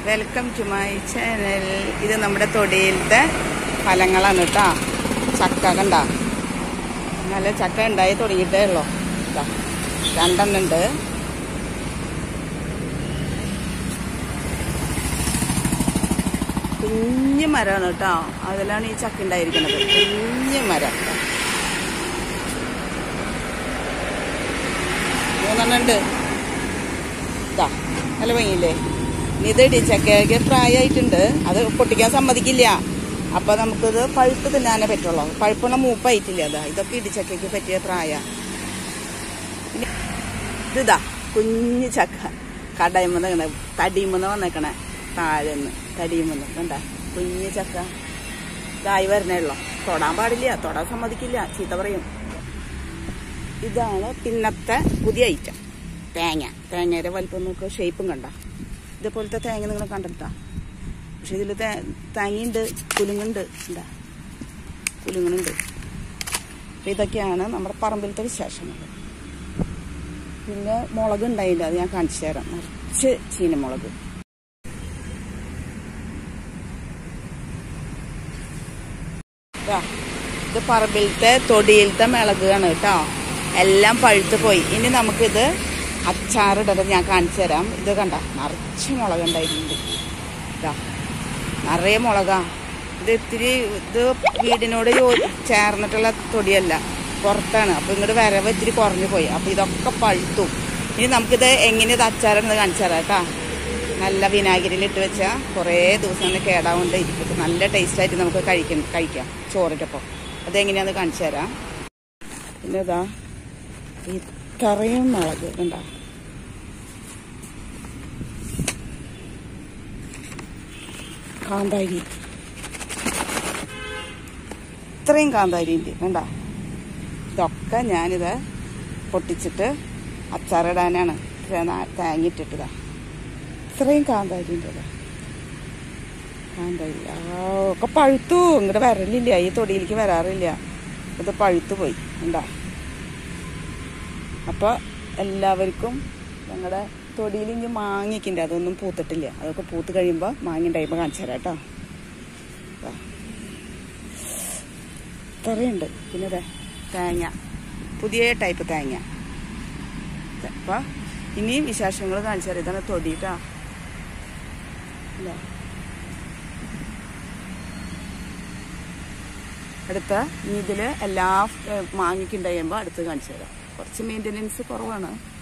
Welcome to my channel ഇത് നമ്മുടെ തൊടിയിലത്തെ ഫലങ്ങളാണ് കേട്ടോ ചക്ക കണ്ട നല്ല ചക്ക ഉണ്ടായി തുടങ്ങിയിട്ടേ ഉള്ളൂ ഇതാ രണ്ടെണ്ണം ഉണ്ട് കുഞ്ഞു മരമാണ് കേട്ടോ അതിലാണ് ഈ ചക്ക ഉണ്ടായിരിക്കുന്നത് കുഞ്ഞു മരം മൂന്നെണ്ണം ഉണ്ട് ഇതാ നല്ല ഭംഗിയില്ലേ ഇനി ഇത് ഇടിച്ചക്കയ്ക്ക് പ്രായമായിട്ടുണ്ട് അത് പൊട്ടിക്കാൻ സമ്മതിക്കില്ല അപ്പൊ നമുക്കിത് പഴുപ്പ് തിന്നാനേ പറ്റുള്ളൂ പഴുപ്പുള്ള മൂപ്പായിട്ടില്ല അതാ ഇതൊക്കെ ഇടിച്ചക്കയ്ക്ക് പറ്റിയ പ്രായ ഇതാ കുഞ്ഞു ചക്ക കടയുമെന്ന് ഇങ്ങനെ തടിയുമെന്ന് വന്നേക്കണേ താഴെന്ന് തടിയുമെന്ന് കണ്ട കുഞ്ഞു ചക്ക ഇതായി വരണേ ഉള്ളൂ തൊടാൻ പാടില്ല തൊടാൻ സമ്മതിക്കില്ല ചീത്ത പറയും ഇതാണ് പിന്നത്തെ പുതിയ ഐറ്റം തേങ്ങ തേങ്ങയുടെ വലിപ്പം നോക്ക് ഷേപ്പും കണ്ട ഇതേപോലത്തെ തേങ്ങ നിങ്ങൾ കണ്ടിട്ടാ പക്ഷെ ഇതിൽ തേങ്ങയുണ്ട് കുലുങ്ങുണ്ട് എന്താ കുലുങ്ങുന്നുണ്ട് അപ്പൊ ഇതൊക്കെയാണ് നമ്മുടെ പറമ്പിലത്തെ വിശേഷങ്ങൾ പിന്നെ മുളക് ഉണ്ടായില്ല അത് ഞാൻ കാണിച്ചു തരാം നിറച്ച് ചീനമുളക് ദാ, ഇത് പറമ്പിലത്തെ തൊടിയിലത്തെ മിളകാണ് കേട്ടോ എല്ലാം പഴുത്ത് പോയി ഇനി നമുക്കിത് അച്ചാറിടത് ഞാൻ കാണിച്ചു തരാം ഇത് കണ്ട നിറച്ച് മുളക് ഉണ്ടായിട്ടുണ്ട് ഇതാ നിറയെ മുളകാ ഇത് ഇത്തിരി ഇത് വീടിനോട് യോ- ചേർന്നിട്ടുള്ള തൊടിയല്ല പുറത്താണ് അപ്പൊ ഇങ്ങോട്ട് വരവ് ഇത്തിരി കുറഞ്ഞു പോയി അപ്പൊ ഇതൊക്കെ പഴുത്തു ഇനി നമുക്കിത് എങ്ങനെ ഇത് അച്ചാറിടുന്നത് കാണിച്ചു തരാം കേട്ടോ നല്ല വിനാഗിരിയിൽ ഇട്ട് വെച്ചാൽ കുറേ ദിവസം തന്നെ കേടാവുകൊണ്ട് ഇരിക്കും നല്ല ടേസ്റ്റ് ആയിട്ട് നമുക്ക് കഴിക്കാം കഴിക്കാം ചോറിൻ്റെപ്പം അതെങ്ങനെയാന്ന് കാണിച്ചു തരാം പിന്നെ ഇതാ ഇത്രയും മുളക് കണ്ടോ കാന്താരി ഇത്രയും കാന്താരി ഉണ്ട് കണ്ട ഇതൊക്കെ ഞാനിത് പൊട്ടിച്ചിട്ട് അച്ചാറിടാനാണ് തേങ്ങ ഇട്ടിട്ടതാ ഇത്രയും കാന്താരി ഉണ്ട് ഇതാ. കാന്താരി ആ ഒക്കെ പഴുത്തു ഇങ്ങോട്ട് വരലില്ല ഈ തൊടിയിലേക്ക് വരാറില്ല ഇത് പഴുത്തു പോയി ഉണ്ടാ അപ്പോൾ എല്ലാവർക്കും ഞങ്ങളുടെ തൊടിയിൽ ഇനി മാങ്ങയ്ക്കുണ്ട് അതൊന്നും പൂത്തിട്ടില്ല അതൊക്കെ പൂത്ത് കഴിയുമ്പോൾ മാങ്ങ ഉണ്ടായപ്പോൾ കാണിച്ചു തരാം കേട്ടോ ദാ. ഇത്രയുണ്ട് പിന്നെ ദേ തേങ്ങ പുതിയ ടൈപ്പ് തേങ്ങ അപ്പോൾ ഇനിയും വിശേഷങ്ങൾ കാണിച്ചു തരാം ഇതാണ് തൊടി കേട്ടോ ഇതാ. അടുത്ത ഇനി ഇതിൽ എല്ലാ മാങ്ങയ്ക്കുണ്ടാകുമ്പോൾ അടുത്ത് കാണിച്ചു തരാം കുറച്ച് മെയിൻ്റെനൻസ് കുറവാണ്